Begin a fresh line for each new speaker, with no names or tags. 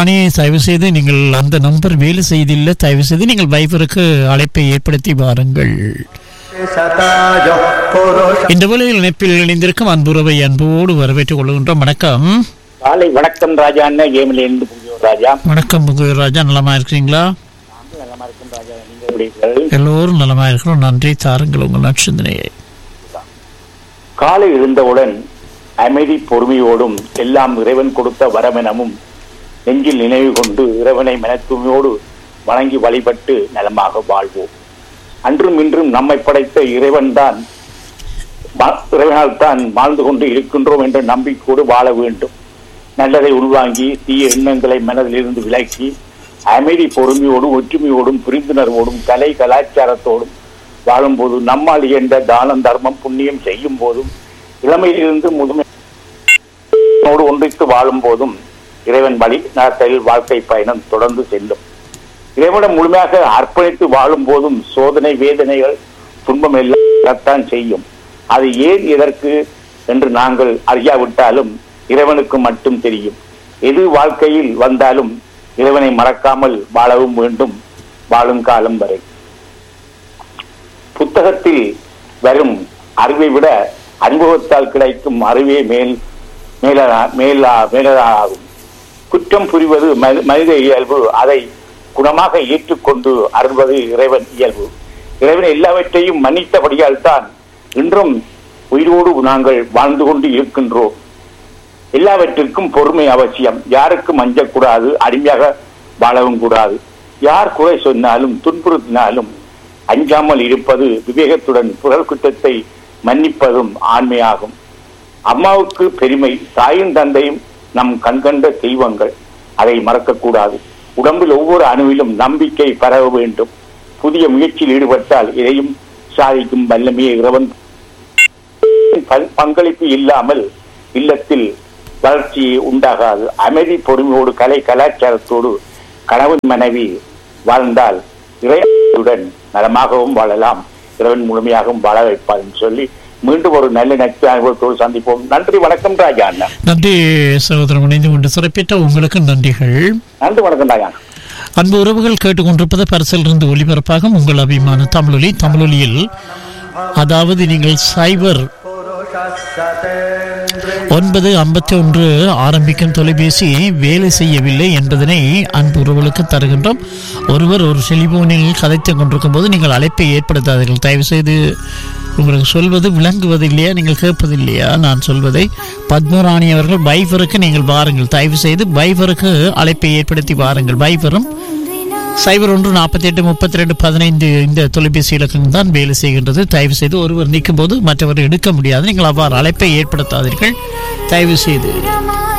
ராணி தயவு செய்து நீங்கள் அந்த நம்பர் வேலை செய்தில்லை தயவு செய்து நீங்கள் வைபருக்கு அழைப்பை ஏற்படுத்தி வாருங்கள்
शतायो पुरुष
இந்த வேளையில் இணைப்பில் இணைந்திருக்கும் அன்புறவை அன்போடு வரவேற்றுக் கொள்கின்றோம் வணக்கம்
காலை வணக்கம் ராஜா அண்ணன் ஏமிலிருந்து புரியும் ராஜா
வணக்கம் முகுவர் ராஜா நலமா இருக்கிறீங்களா
நலமா இருக்கும் ராஜா நீங்க எப்படி இருக்கிறீர்கள்?
எல்லோரும் நலமா இருக்கிறோம் நன்றி தாருங்கள் உங்கள் நற்சிந்தனையை
காலை எழுந்தவுடன் அமைதி பொறுமையோடும் எல்லாம் இறைவன் கொடுத்த வரமெனமும் நெஞ்சில் நினைவு கொண்டு இறைவனை மனத்தூய்மையோடு வணங்கி வழிபட்டு நலமாக வாழ்வோம் அன்றும் இன்றும் நம்மை படைத்த இறைவன்தான் வா- இறைவனால் தான் வாழ்ந்து கொண்டு இருக்கின்றோம் என்ற நம்பிக்கையோடு வாழ வேண்டும் நல்லதை உள்வாங்கி தீய எண்ணங்களை மனதிலிருந்து விலக்கி அமைதி பொறுமையோடும் ஒற்றுமையோடும் புரிந்துணர்வோடும் கலை கலாச்சாரத்தோடும் வாழும்போது நம்மால் இயன்ற தானம் தர்மம் புண்ணியம் செய்யும் போதும் இளமையிலிருந்து முதுமையோடு ஒன்றித்து வாழும் போதும் இறைவன் வழி நடத்தலில் வாழ்க்கை பயணம் தொடர்ந்து செல்லும் இறைவனம் முழுமையாக அர்ப்பணித்து வாழும் போதும் சோதனை வேதனைகள் துன்பம் எல்லாம் வரத்தான் செய்யும் அது ஏன் எதற்கு என்று நாங்கள் அறியாவிட்டாலும் இறைவனுக்கு மட்டும் தெரியும் எது வாழ்க்கையில் வந்தாலும் இறைவனை மறக்காமல் வாழவும் வேண்டும் வாழும் காலம் வரை புத்தகத்தில் வரும் அறிவை விட அனுபவத்தால் கிடைக்கும் அறிவே மேல் மேலா மேலா மேலதாகும் குற்றம் புரிவது மனி- மனித இயல்பு அதை குணமாக ஏற்றுக்கொண்டு அருள்வது இறைவன் இயல்பு இறைவன் எல்லாவற்றையும் மன்னித்தபடியால் தான் இன்றும் உயிரோடு நாங்கள் வாழ்ந்து கொண்டு இருக்கின்றோம் எல்லாவற்றிற்கும் பொறுமை அவசியம் யாருக்கும் அஞ்சக்கூடாது அடிமையாக வாழவும் கூடாது யார் குறை சொன்னாலும் துன்புறுத்தினாலும் அஞ்சாமல் இருப்பது விவேகத்துடன் புகழ் குற்றத்தை மன்னிப்பதும் ஆண்மையாகும் அம்மாவுக்கு பெருமை தாயும் தந்தையும் நம் கண்கண்ட தெய்வங்கள் அதை மறக்கக்கூடாது உடம்பில் ஒவ்வொரு அணுவிலும் நம்பிக்கை பரவ வேண்டும் புதிய முயற்சியில் ஈடுபட்டால் இதையும் சாதிக்கும் வல்லமையை இறைவன் ப- பங்களிப்பு இல்லாமல் இல்லத்தில் வளர்ச்சி உண்டாகாது அமைதி பொறுமையோடு கலை கலாச்சாரத்தோடு கணவன் மனைவி வாழ்ந்தால் இறைவனுடன் நலமாகவும் வாழலாம் இறைவன் முழுமையாகவும் வாழ வைப்பார் என்று சொல்லி மீண்டும் ஒரு நல்ல நட்பு அனுபவத்தோடு சந்திப்போம் நன்றி வணக்கம் ராஜா அண்ணா
நன்றி சகோதரன் இணைந்து கொண்டு சிறப்பித்த உங்களுக்கு நன்றிகள்
நன்றி வணக்கம் ராஜா அண்ணா
அன்பு உறவுகள் கேட்டுக்கொண்டிருப்பது பரிசிலிருந்து ஒளிபரப்பாகும் உங்கள் அபிமான தமிழொலி தமிழொலியில் அதாவது நீங்கள் சைபர் ஒன்பது ஐம்பத்தி ஒன்று ஆரம்பிக்கும் தொலைபேசி வேலை செய்யவில்லை என்பதனை அன்பு உறவுகளுக்கு தருகின்றோம் ஒருவர் ஒரு செலிபோனில் கதைத்துக் கொண்டிருக்கும் போது நீங்கள் அழைப்பை ஏற்படுத்தாதீர்கள் தயவு செய்து உங்களுக்கு சொல்வது விளங்குவது இல்லையா நீங்கள் கேட்பது இல்லையா நான் சொல்வதை பத்மராணி அவர்கள் பைபருக்கு நீங்கள் வாருங்கள் தயவு செய்து பைபருக்கு அழைப்பை ஏற்படுத்தி வாருங்கள் பைபரும் சைபர் ஒன்று நாற்பத்தி எட்டு முப்பத்தி ரெண்டு பதினைந்து இந்த தொலைபேசி இலக்கம் தான் வேலை செய்கின்றது தயவு செய்து ஒருவர் நிற்கும் போது மற்றவர் எடுக்க முடியாது நீங்கள் அவ்வாறு அழைப்பை ஏற்படுத்தாதீர்கள் தயவு செய்து